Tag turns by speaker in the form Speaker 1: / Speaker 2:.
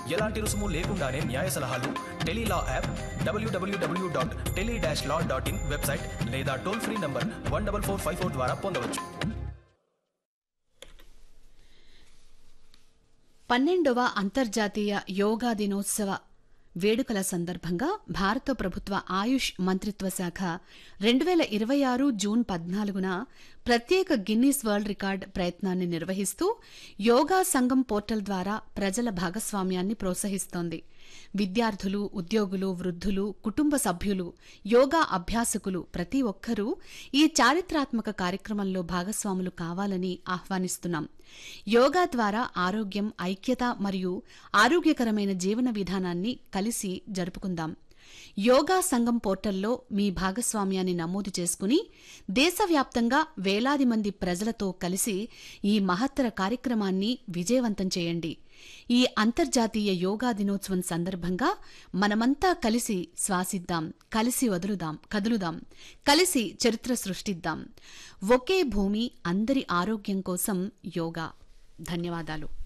Speaker 1: ఎలాంటి రుసుము లేకుండానే న్యాయ సలహాలు Tele Law app W W W dot tele dash law dot in website లేదా toll free number one double four five four ద్వారా పొందవచ్చు
Speaker 2: పన్నెండవ అంతర్జాతీయ యోగా దినోత్సవ వేడుకల సందర్భంగా భారత ప్రభుత్వ ఆయుష్ మంత్రిత్వ శాఖ రెండు వేల ఇరవై ఆరు జూన్ పద్నాలుగున ప్రత్యేక గిన్నీస్ వరల్డ్ రికార్డ్ ప్రయత్నాన్ని నిర్వహిస్తూ యోగా సంఘం పోర్టల్ ద్వారా ప్రజల భాగస్వామ్యాన్ని ప్రోత్సహిస్తోంది విద్యార్థులు ఉద్యోగులు వృద్ధులు కుటుంబ సభ్యులు యోగా అభ్యాసకులు ప్రతి ఒక్కరూ ఈ చారిత్రాత్మక కార్యక్రమంలో భాగస్వాములు కావాలని ఆహ్వానిస్తున్నాం యోగా ద్వారా ఆరోగ్యం ఐక్యత మరియు ఆరోగ్యకరమైన జీవన విధానాన్ని కలిసి జరుపుకుందాం యోగా సంఘం పోర్టల్లో మీ భాగస్వామ్యాన్ని నమోదు చేసుకుని దేశవ్యాప్తంగా వేలాది మంది ప్రజలతో కలిసి ఈ మహత్తర కార్యక్రమాన్ని విజయవంతం చేయండి ఈ అంతర్జాతీయ యోగా దినోత్సవం సందర్భంగా మనమంతా కలిసి శ్వాసిద్దాం కలిసి వదులుదాం కదులుదాం కలిసి చరిత్ర సృష్టిద్దాం ఒకే భూమి అందరి ఆరోగ్యం కోసం యోగా ధన్యవాదాలు